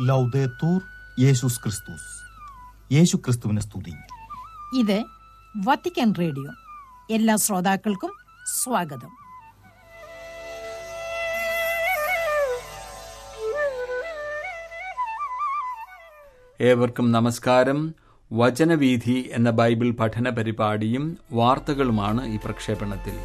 ലൗദേത്തൂർ യേശുസ് ക്രിസ്തുസ് യേശു ക്രിസ്തുവിനെ സ്തുതി ഇത് വത്തിക്കാൻ റേഡിയോ എല്ലാ ശ്രോതാക്കൾക്കും സ്വാഗതം ഏവർക്കും നമസ്കാരം വചനവീഥി എന്ന ബൈബിൾ പഠന പരിപാടിയും വാർത്തകളുമാണ് ഈ പ്രക്ഷേപണത്തിൽ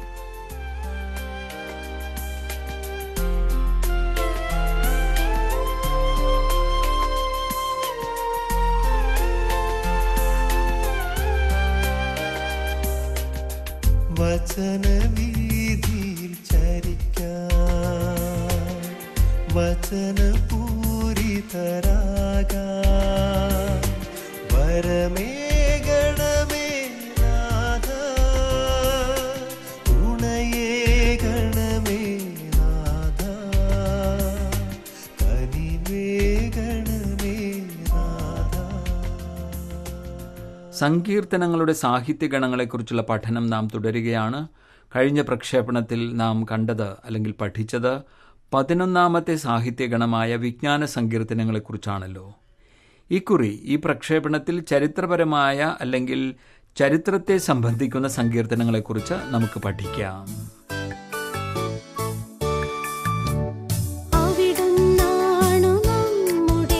വചനവീതിയിൽ ചരിക്കാൻ വചനപൂരിതരാകാൻ വരമേകണമേ നാഥ തുണയേകണമേ നാഥ കനിവേകണമേ നാഥ സങ്കീർത്തനങ്ങളുടെ സാഹിത്യഗണങ്ങളെക്കുറിച്ചുള്ള പഠനം നാം തുടരുകയാണ് കഴിഞ്ഞ പ്രക്ഷേപണത്തിൽ നാം കണ്ടത് അല്ലെങ്കിൽ പഠിച്ചത് പതിനൊന്നാമത്തെ സാഹിത്യഗണമായ വിജ്ഞാന സങ്കീർത്തനങ്ങളെക്കുറിച്ചാണല്ലോ ഇക്കുറി ഈ പ്രക്ഷേപണത്തിൽ ചരിത്രപരമായ അല്ലെങ്കിൽ ചരിത്രത്തെ സംബന്ധിക്കുന്ന സങ്കീർത്തനങ്ങളെക്കുറിച്ച് നമുക്ക് പഠിക്കാം അവിടുന്നാണു നമ്മുടെ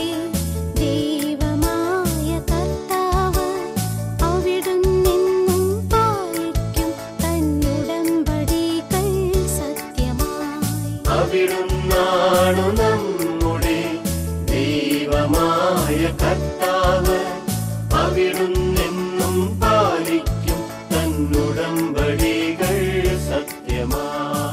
ദൈവമായ കർത്താവ് അവിടുന്നെന്നും പാലിക്കും തന്നുടമ്പടികൾ സത്യമായി അവിടുന്നാണു നമ്മുടെ ദൈവമായ കർത്താവ് അവിടുന്നെന്നും പാലിക്കും തന്നുടമ്പടികൾ സത്യമായി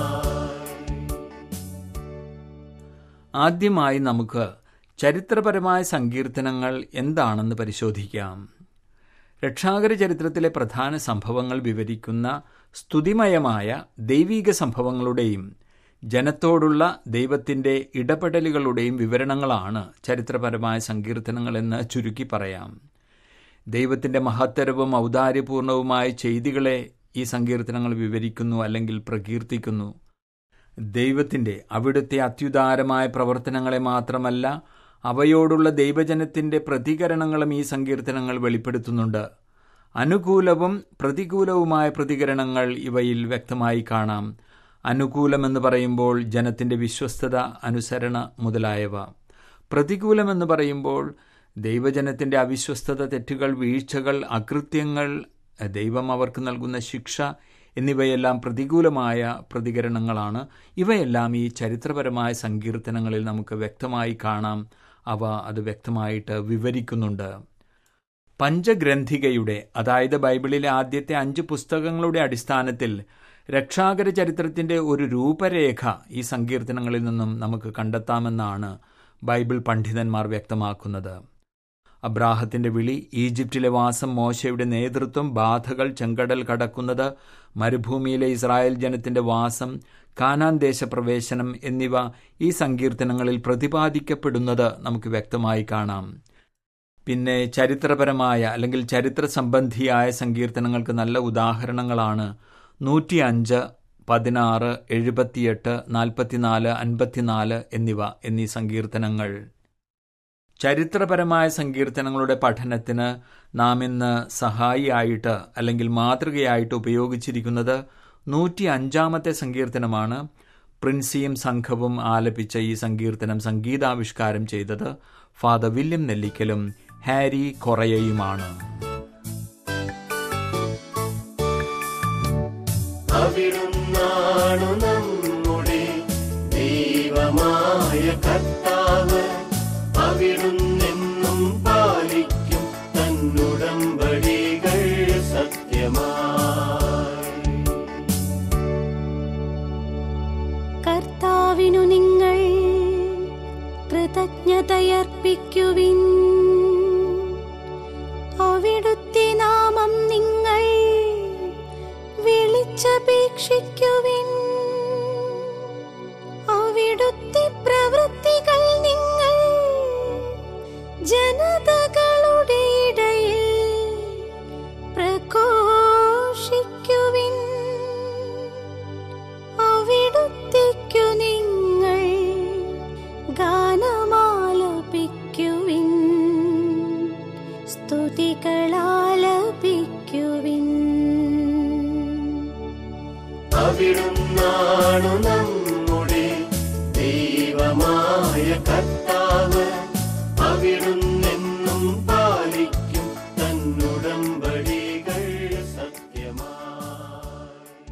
ആദ്യമായി നമുക്ക് ചരിത്രപരമായ സങ്കീർത്തനങ്ങൾ എന്താണെന്ന് പരിശോധിക്കാം രക്ഷാകര ചരിത്രത്തിലെ പ്രധാന സംഭവങ്ങൾ വിവരിക്കുന്ന സ്തുതിമയമായ ദൈവീക സംഭവങ്ങളുടെയും ജനത്തോടുള്ള ദൈവത്തിൻ്റെ ഇടപെടലുകളുടെയും വിവരണങ്ങളാണ് ചരിത്രപരമായ സങ്കീർത്തനങ്ങൾ എന്ന് ചുരുക്കി പറയാം ദൈവത്തിൻ്റെ മഹത്തരവും ഔദാര്യപൂർണവുമായ ചെയ്തികളെ ഈ സങ്കീർത്തനങ്ങൾ വിവരിക്കുന്നു അല്ലെങ്കിൽ പ്രകീർത്തിക്കുന്നു ദൈവത്തിൻ്റെ അവിടുത്തെ അത്യുദാരമായ പ്രവർത്തനങ്ങളെ മാത്രമല്ല അവയോടുള്ള ദൈവജനത്തിൻ്റെ പ്രതികരണങ്ങളും ഈ സങ്കീർത്തനങ്ങൾ വെളിപ്പെടുത്തുന്നുണ്ട് അനുകൂലവും പ്രതികൂലവുമായ പ്രതികരണങ്ങൾ ഇവയിൽ വ്യക്തമായി കാണാം അനുകൂലമെന്ന് പറയുമ്പോൾ ജനത്തിൻ്റെ വിശ്വസ്തത അനുസരണ മുതലായവ പ്രതികൂലമെന്ന് പറയുമ്പോൾ ദൈവജനത്തിൻ്റെ അവിശ്വസ്തത തെറ്റുകൾ വീഴ്ചകൾ അകൃത്യങ്ങൾ ദൈവം അവർക്ക് നൽകുന്ന ശിക്ഷ എന്നിവയെല്ലാം പ്രതികൂലമായ പ്രതികരണങ്ങളാണ് ഇവയെല്ലാം ഈ ചരിത്രപരമായ സങ്കീർത്തനങ്ങളിൽ നമുക്ക് വ്യക്തമായി കാണാം അവ അത് വ്യക്തമായിട്ട് വിവരിക്കുന്നുണ്ട് പഞ്ചഗ്രന്ഥികയുടെ അതായത് ബൈബിളിലെ ആദ്യത്തെ അഞ്ച് പുസ്തകങ്ങളുടെ അടിസ്ഥാനത്തിൽ രക്ഷാകര ചരിത്രത്തിന്റെ ഒരു രൂപരേഖ ഈ സങ്കീർത്തനങ്ങളിൽ നിന്നും നമുക്ക് കണ്ടെത്താമെന്നാണ് ബൈബിൾ പണ്ഡിതന്മാർ വ്യക്തമാക്കുന്നത് അബ്രാഹത്തിന്റെ വിളി ഈജിപ്തിലെ വാസം മോശയുടെ നേതൃത്വം ബാധകൾ ചെങ്കടൽ കടക്കുന്നത് മരുഭൂമിയിലെ ഇസ്രായേൽ ജനത്തിന്റെ വാസം കാനാൻ ദേശപ്രവേശനം എന്നിവ ഈ സങ്കീർത്തനങ്ങളിൽ പ്രതിപാദിക്കപ്പെടുന്നത് നമുക്ക് വ്യക്തമായി കാണാം പിന്നെ ചരിത്രപരമായ അല്ലെങ്കിൽ ചരിത്ര സംബന്ധിയായ സങ്കീർത്തനങ്ങൾക്ക് നല്ല ഉദാഹരണങ്ങളാണ് നൂറ്റി അഞ്ച് പതിനാറ് എഴുപത്തിയെട്ട് നാൽപ്പത്തിനാല് അൻപത്തിനാല് എന്നിവ എന്നീ സങ്കീർത്തനങ്ങൾ ചരിത്രപരമായ സങ്കീർത്തനങ്ങളുടെ പഠനത്തിന് നാം ഇന്ന് സഹായിയായിട്ട് അല്ലെങ്കിൽ മാതൃകയായിട്ട് ഉപയോഗിച്ചിരിക്കുന്നത് നൂറ്റി അഞ്ചാമത്തെ സങ്കീർത്തനമാണ് പ്രിൻസിയും സംഘവും ആലപിച്ച ഈ സങ്കീർത്തനം സംഗീതാവിഷ്കാരം ചെയ്തത് ഫാദർ വില്യം നെല്ലിക്കലും ഹാരി കൊറയയുമാണ് അവിടുന്നാണു നമ്മുടെ ദൈവമായ കർത്താവ് അവിടുന്നെന്നും പാലിക്കും തന്നുടമ്പടികൾ സത്യമായി കർത്താവിനു നിങ്ങൾ കൃതജ്ഞതയർപ്പിക്കുവിൻ അവിടുത്തെ നാമം നിങ്ങൾ വിളിച്ചപേക്ഷിക്കുവിൻ അവിടുത്തെ പ്രവൃത്തികൾ നിങ്ങൾ ജനതകളുടെ ഇടയിൽ പ്രഘോഷിക്കുവിൻ അവിടുത്തേക്കു നിങ്ങൾ ഗാനമാലപിക്കുവിൻ അവിടുന്നാണു നമ്മുടെ ദൈവമായ കർത്താവ് അവിടുന്നെന്നും പാലിക്കും തന്നുടമ്പടികൾ സത്യമായി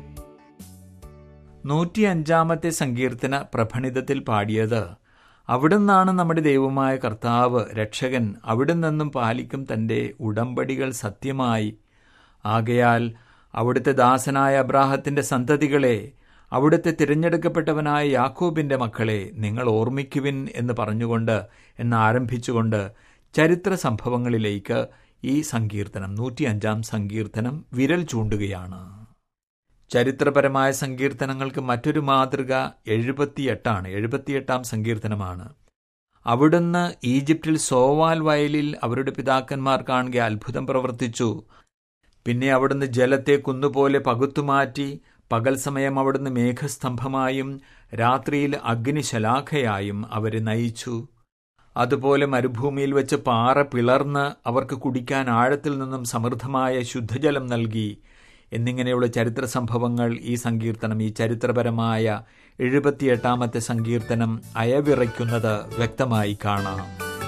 നൂറ്റിയഞ്ചാമത്തെ സങ്കീർത്തന പ്രഭണിതത്തിൽ പാടിയത് അവിടുന്നാണ് നമ്മുടെ ദൈവമായ കർത്താവ് രക്ഷകൻ അവിടുന്നെന്നും പാലിക്കും തൻ്റെ ഉടമ്പടികൾ സത്യമായി ആകയാൽ അവിടുത്തെ ദാസനായ അബ്രാഹത്തിൻ്റെ സന്തതികളെ അവിടുത്തെ തിരഞ്ഞെടുക്കപ്പെട്ടവനായ യാക്കോബിൻ്റെ മക്കളെ നിങ്ങൾ ഓർമ്മിക്കുവിൻ എന്ന് പറഞ്ഞുകൊണ്ട് എന്ന് ആരംഭിച്ചുകൊണ്ട് ചരിത്ര സംഭവങ്ങളിലേക്ക് ഈ സങ്കീർത്തനം നൂറ്റിയഞ്ചാം സങ്കീർത്തനം വിരൽ ചൂണ്ടുകയാണ് ചരിത്രപരമായ സങ്കീർത്തനങ്ങൾക്ക് മറ്റൊരു മാതൃക എഴുപത്തിയെട്ടാണ് എഴുപത്തിയെട്ടാം സങ്കീർത്തനമാണ് അവിടുന്ന് ഈജിപ്തിൽ സോവാൽ വയലിൽ അവരുടെ പിതാക്കന്മാർ കാണുക അത്ഭുതം പ്രവർത്തിച്ചു പിന്നെ അവിടുന്ന് ജലത്തെ കുന്നുപോലെ പകുത്തുമാറ്റി പകൽ സമയം അവിടുന്ന് മേഘസ്തംഭമായും രാത്രിയിൽ അഗ്നിശലാഖയായും അവരെ നയിച്ചു അതുപോലെ മരുഭൂമിയിൽ വെച്ച് പാറ പിളർന്ന് അവർക്ക് കുടിക്കാൻ ആഴത്തിൽ നിന്നും സമൃദ്ധമായ ശുദ്ധജലം നൽകി എന്നിങ്ങനെയുള്ള ചരിത്ര സംഭവങ്ങൾ ഈ സങ്കീർത്തനം ഈ ചരിത്രപരമായ എഴുപത്തിയെട്ടാമത്തെ സങ്കീർത്തനം അയവിറയ്ക്കുന്നത് വ്യക്തമായി കാണാം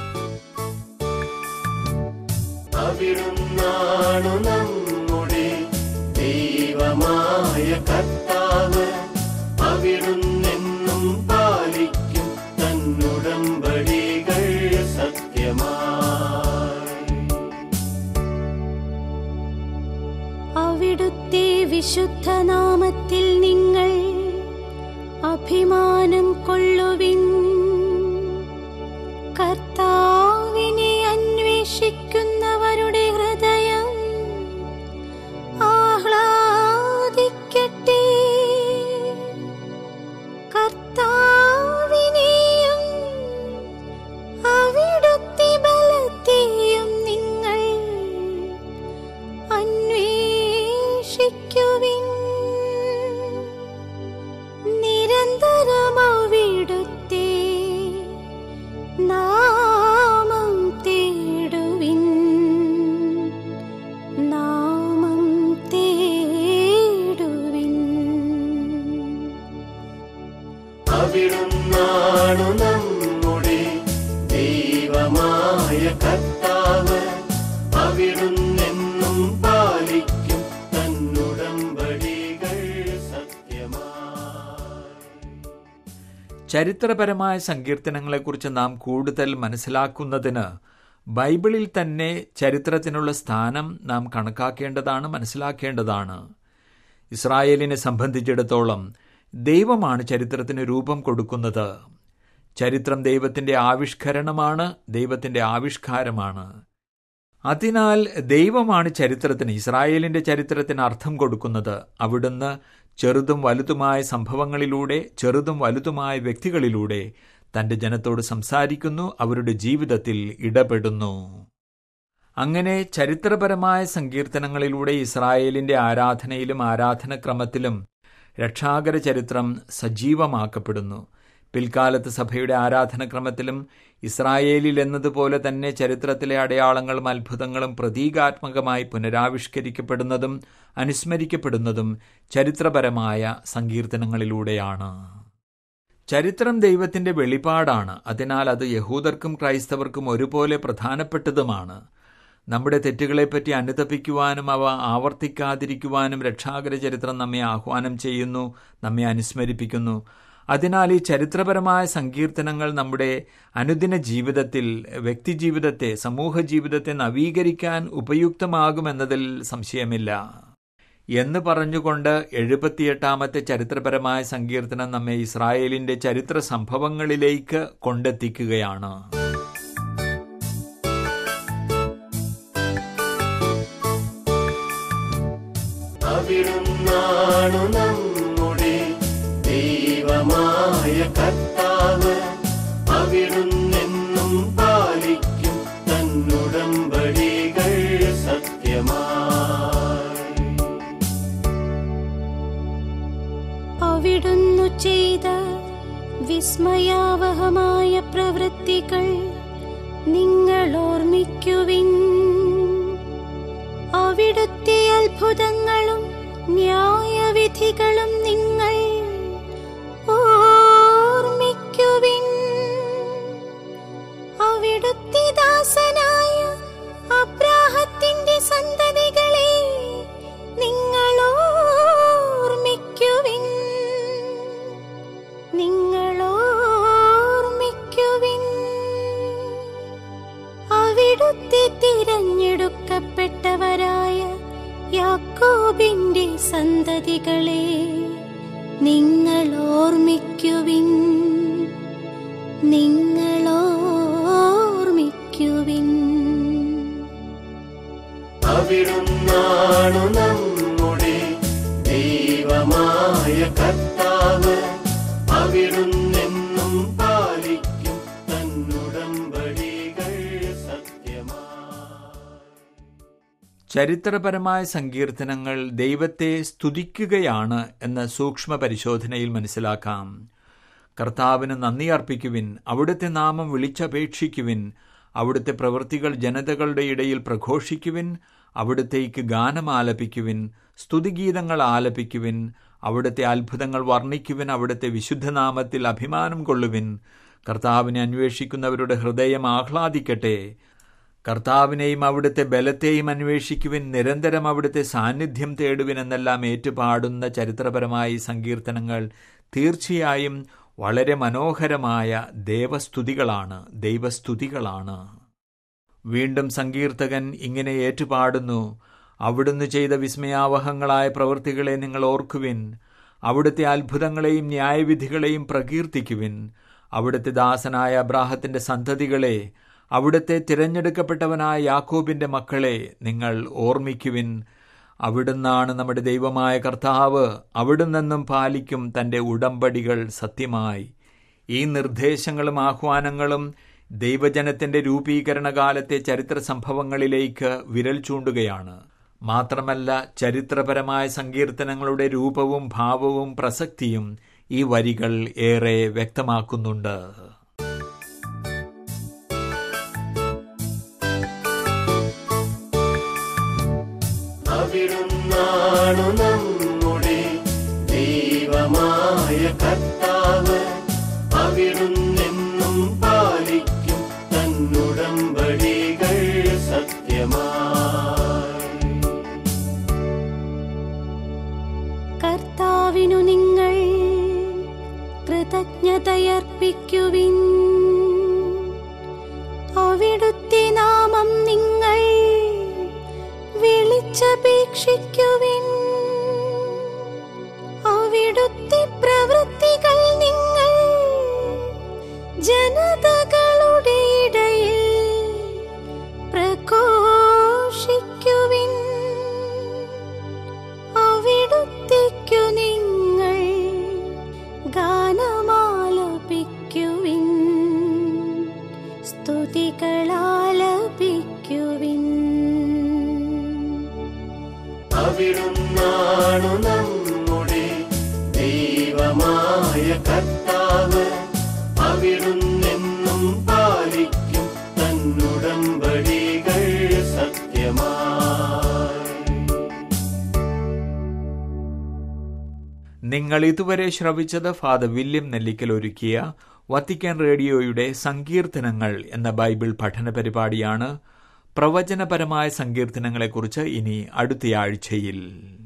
അവിടുന്നാണു നമ്മുടെ ദൈവമായ കർത്താവ് അവിടുന്നെന്നും പാലിക്കും തന്നുടമ്പടികൾ സത്യമായി അവിടുത്തെ വിശുദ്ധ നാമത്തിൽ നിങ്ങൾ അഭിമാനം കൊള്ളുവിൻ കർത്താവിനെ അന്വേഷിക്കുന്നവരുടെ ഹൃദയം ആഹ്ലാദിക്കട്ടെ കർത്താവിനെയും അവിടുത്തെ ബലത്തെയും നിങ്ങൾ അന്വേഷിക്കുവിൻ നിരന്തരം അവിടുത്തെ നാമം തേടുവിൻ നാമം തേടുവിൻ അവിടുന്നാണു നമ്മുടെ ദൈവമായ കർത്താവ് അവിടുന്നെന്നും പാലിക്കും തന്നുടമ്പടികൾ സത്യമായി ചരിത്രപരമായ സങ്കീർത്തനങ്ങളെക്കുറിച്ച് നാം കൂടുതൽ മനസ്സിലാക്കുന്നതിന് ബൈബിളിൽ തന്നെ ചരിത്രത്തിനുള്ള സ്ഥാനം നാം കണക്കാക്കേണ്ടതാണ് മനസ്സിലാക്കേണ്ടതാണ് ഇസ്രായേലിനെ സംബന്ധിച്ചിടത്തോളം ദൈവമാണ് ചരിത്രത്തിന് രൂപം കൊടുക്കുന്നത് ചരിത്രം ദൈവത്തിൻ്റെ ആവിഷ്കരണമാണ് ദൈവത്തിൻ്റെ ആവിഷ്കാരമാണ് അതിനാൽ ദൈവമാണ് ചരിത്രത്തിന് ഇസ്രായേലിന്റെ ചരിത്രത്തിന് അർത്ഥം കൊടുക്കുന്നത് അവിടുന്ന് ചെറുതും വലുതുമായ സംഭവങ്ങളിലൂടെ ചെറുതും വലുതുമായ വ്യക്തികളിലൂടെ തന്റെ ജനത്തോട് സംസാരിക്കുന്നു അവരുടെ ജീവിതത്തിൽ ഇടപെടുന്നു അങ്ങനെ ചരിത്രപരമായ സങ്കീർത്തനങ്ങളിലൂടെ ഇസ്രായേലിന്റെ ആരാധനയിലും ആരാധനക്രമത്തിലും രക്ഷാകര ചരിത്രം സജീവമാക്കപ്പെടുന്നു പിൽക്കാലത്ത് സഭയുടെ ആരാധനക്രമത്തിലും ഇസ്രായേലിൽ എന്നതുപോലെ തന്നെ ചരിത്രത്തിലെ അടയാളങ്ങളും അത്ഭുതങ്ങളും പ്രതീകാത്മകമായി പുനരാവിഷ്കരിക്കപ്പെടുന്നതും അനുസ്മരിക്കപ്പെടുന്നതും ചരിത്രപരമായ സങ്കീർത്തനങ്ങളിലൂടെയാണ് ചരിത്രം ദൈവത്തിന്റെ വെളിപാടാണ് അതിനാൽ അത് യഹൂദർക്കും ക്രൈസ്തവർക്കും ഒരുപോലെ പ്രധാനപ്പെട്ടതുമാണ് നമ്മുടെ തെറ്റുകളെപ്പറ്റി അനുതപിക്കുവാനും അവ ആവർത്തിക്കാതിരിക്കുവാനും രക്ഷാകര ചരിത്രം നമ്മെ ആഹ്വാനം ചെയ്യുന്നു നമ്മെ അനുസ്മരിപ്പിക്കുന്നു അതിനാൽ ഈ ചരിത്രപരമായ സങ്കീർത്തനങ്ങൾ നമ്മുടെ അനുദിന ജീവിതത്തിൽ വ്യക്തിജീവിതത്തെ സമൂഹ ജീവിതത്തെ നവീകരിക്കാൻ ഉപയുക്തമാകുമെന്നതിൽ സംശയമില്ല എന്ന് പറഞ്ഞുകൊണ്ട് എഴുപത്തിയെട്ടാമത്തെ ചരിത്രപരമായ സങ്കീർത്തനം നമ്മെ ഇസ്രായേലിന്റെ ചരിത്ര സംഭവങ്ങളിലേക്ക് കൊണ്ടെത്തിക്കുകയാണ് അവിടുന്നാണു നമ്മുടെ ദൈവമായ കർത്താവ് അവിടുന്നെന്നും പാലിക്കും തന്നുടമ്പടികൾ സത്യമായി അവിടുന്നു ചെയ്ത വിസ്മയാവഹമായ പ്രവൃത്തികൾ നിങ്ങൾ ഓർമ്മിക്കുവിൻ അവിടുത്തെ അത്ഭുതങ്ങളും ന്യായവിധികളും ന്യായവിധികളും നിങ്ങൾ ഓർമ്മിക്കുവിൻ അവിടുത്തെ ദാസനായ അബ്രാഹത്തിന്റെ സന്തതികളെ നിങ്ങൾ ഓർമ്മിക്കുവിൻ നിങ്ങൾ ഓർമ്മിക്കുവിൻ അവിടുത്തെ തിരഞ്ഞെടുക്കപ്പെട്ടവരായ യാക്കോബിന്റെ സന്തതികളെ നിങ്ങൾ ഓർമ്മിക്കുവിൻ നിങ്ങൾ ഓർമ്മിക്കുവിൻ അവിടുന്നാണു നമ്മുടെ ദൈവമായ കർത്താവ് അവിടുന്നെന്നും പാലിക്കും തന്നുടമ്പടികൾ സത്യമായി ചരിത്രപരമായ സങ്കീർത്തനങ്ങൾ ദൈവത്തെ സ്തുതിക്കുകയാണ് എന്ന സൂക്ഷ്മ പരിശോധനയിൽ മനസ്സിലാക്കാം കർത്താവിന് നന്ദി അർപ്പിക്കുവിൻ അവിടുത്തെ നാമം വിളിച്ചപേക്ഷിക്കുവിൻ അവിടുത്തെ പ്രവൃത്തികൾ ജനതകളുടെ ഇടയിൽ പ്രഘോഷിക്കുവിൻ അവിടുത്തേക്ക് ഗാനം ആലപിക്കുവിൻ സ്തുതിഗീതങ്ങൾ ആലപിക്കുവിൻ അവിടുത്തെ അത്ഭുതങ്ങൾ വർണ്ണിക്കുവിൻ അവിടുത്തെ വിശുദ്ധനാമത്തിൽ അഭിമാനം കൊള്ളുവിൻ കർത്താവിനെ അന്വേഷിക്കുന്നവരുടെ ഹൃദയം ആഹ്ലാദിക്കട്ടെ കർത്താവിനെയും അവിടുത്തെ ബലത്തെയും അന്വേഷിക്കുവിൻ നിരന്തരം അവിടുത്തെ സാന്നിധ്യം തേടുവിൻ എന്നെല്ലാം ഏറ്റുപാടുന്ന ചരിത്രപരമായ ഈ സങ്കീർത്തനങ്ങൾ തീർച്ചയായും വളരെ മനോഹരമായ ദേവസ്തുതികളാണ് ദൈവസ്തുതികളാണ് വീണ്ടും സങ്കീർത്തകൻ ഇങ്ങനെ ഏറ്റുപാടുന്നു അവിടുന്ന് ചെയ്ത വിസ്മയാവഹങ്ങളായ പ്രവൃത്തികളെ നിങ്ങൾ ഓർക്കുവിൻ അവിടുത്തെ അത്ഭുതങ്ങളെയും ന്യായവിധികളെയും പ്രകീർത്തിക്കുവിൻ അവിടുത്തെ ദാസനായ അബ്രാഹത്തിന്റെ സന്തതികളെ അവിടുത്തെ തിരഞ്ഞെടുക്കപ്പെട്ടവനായ യാക്കോബിന്റെ മക്കളെ നിങ്ങൾ ഓർമ്മിക്കുവിൻ അവിടുന്നാണ് നമ്മുടെ ദൈവമായ കർത്താവ് അവിടുന്നെന്നും പാലിക്കും തന്റെ ഉടമ്പടികൾ സത്യമായി ഈ നിർദ്ദേശങ്ങളും ആഹ്വാനങ്ങളും ദൈവജനത്തിന്റെ രൂപീകരണ കാലത്തെ ചരിത്ര സംഭവങ്ങളിലേക്ക് വിരൽ ചൂണ്ടുകയാണ് മാത്രമല്ല ചരിത്രപരമായ സങ്കീർത്തനങ്ങളുടെ രൂപവും ഭാവവും പ്രസക്തിയും ഈ വരികൾ ഏറെ വ്യക്തമാക്കുന്നുണ്ട് അവിടുന്നാണു നമ്മുടെ ദൈവമായ കർത്താവ് അവിടുന്നെന്നും പാലിക്കും തന്നുടമ്പടികൾ സത്യമായി കർത്താവിനു നിങ്ങൾ കൃതജ്ഞതയർപ്പിക്കുവിൻ അവിടുത്തെ നാമം നിങ്ങൾ വിളിച്ചപേക്ഷിക്കുവിൻ അവിടുത്തെ പ്രവൃത്തികൾ നിങ്ങൾ ജനതകളുടെ ഇടയിൽ പ്രഘോഷിക്കുവിൻ അവിടുത്തേക്കു നിങ്ങൾ ഗാനമാലപിക്കുവിൻ സ്തുതികളാലപിക്കുവിൻ അവിടുന്നാണു നമ്മുടെ ദൈവമായ കർത്താവ് അവിടുന്നെന്നും പാലിക്കും തന്നുടമ്പടികൾ സത്യമായി നിങ്ങൾ ഇതുവരെ ശ്രവിച്ചത് ഫാദർ വില്യം നെല്ലിക്കൽ ഒരുക്കിയ വത്തിക്കാൻ റേഡിയോയുടെ സങ്കീർത്തനങ്ങൾ എന്ന ബൈബിൾ പഠന പരിപാടിയാണ് പ്രവചനപരമായ സങ്കീർത്തനങ്ങളെക്കുറിച്ച് ഇനി അടുത്തയാഴ്ചയിൽ